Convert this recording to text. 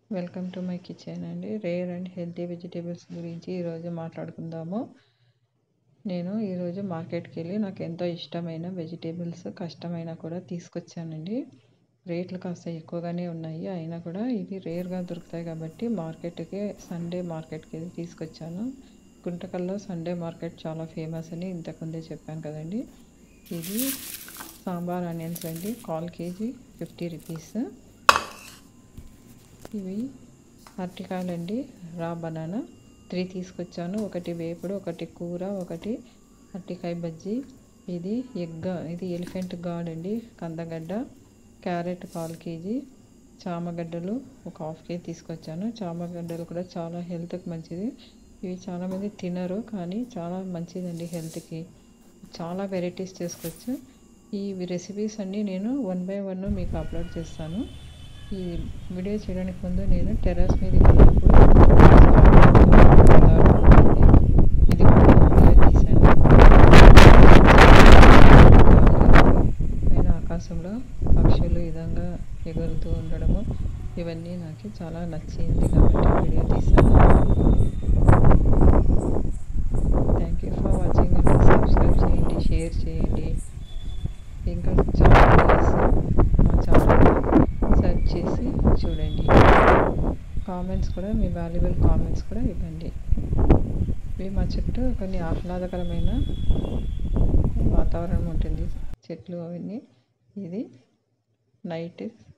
welcome to my kitchen అండి rare and healthy vegetables గురించి ఈరోజు మాట్లాడుకుందాము నేను ఈరోజు మార్కెట్కి వెళ్ళి నాకు ఎంతో ఇష్టమైన వెజిటేబుల్స్ కష్టమైనా కూడా తీసుకొచ్చానండి రేట్లు కాస్త ఎక్కువగానే ఉన్నాయి అయినా కూడా ఇవి రేర్గా దొరుకుతాయి కాబట్టి మార్కెట్కి సండే మార్కెట్కి వెళ్ళి తీసుకొచ్చాను గుంటకల్లో సండే మార్కెట్ చాలా ఫేమస్ అని ఇంతకుముందే చెప్పాను కదండి ఇది సాంబార్ ఆనియన్స్ అండి కాల్ కేజీ ఫిఫ్టీ రూపీస్ ఇవి అరటికాయలండి రా బనానా త్రీ తీసుకొచ్చాను ఒకటి వేపుడు ఒకటి కూర ఒకటి అరటికాయ బజ్జీ ఇది ఎగ్ ఇది ఎలిఫెంట్ గాడ్ అండి కందగడ్డ క్యారెట్ కాల్ కేజీ చామగడ్డలు ఒక హాఫ్ కేజీ తీసుకొచ్చాను చామగడ్డలు కూడా చాలా హెల్త్కి మంచిది ఇవి చాలామంది తినరు కానీ చాలా మంచిదండి హెల్త్కి చాలా వెరైటీస్ చేసుకోవచ్చు ఈ రెసిపీస్ అన్నీ నేను వన్ బై వన్ మీకు అప్లోడ్ చేస్తాను ఈ వీడియో చేయడానికి ముందు నేను టెర్రస్ మీదకి వెళ్ళినప్పుడు ఇది కూడా వీడియో తీశాను పైన ఆకాశంలో పక్షులు ఈ విధంగా ఎగురుతూ ఉండడము ఇవన్నీ నాకు చాలా నచ్చింది కాబట్టి వీడియో తీశాను థ్యాంక్ యూ ఫర్ వాచింగ్ అండి సబ్స్క్రైబ్ చేయండి షేర్ చేయండి ఇంకా చాలా వీడియోస్ మా ఛానల్లో సెర్చ్ చేసి చూడండి కామెంట్స్ కూడా మీ వాల్యుబుల్ కామెంట్స్ కూడా ఇవ్వండి ఇవి మా చుట్టూ కొన్ని ఆహ్లాదకరమైన వాతావరణం ఉంటుంది చెట్లు అవన్నీ ఇది నైట్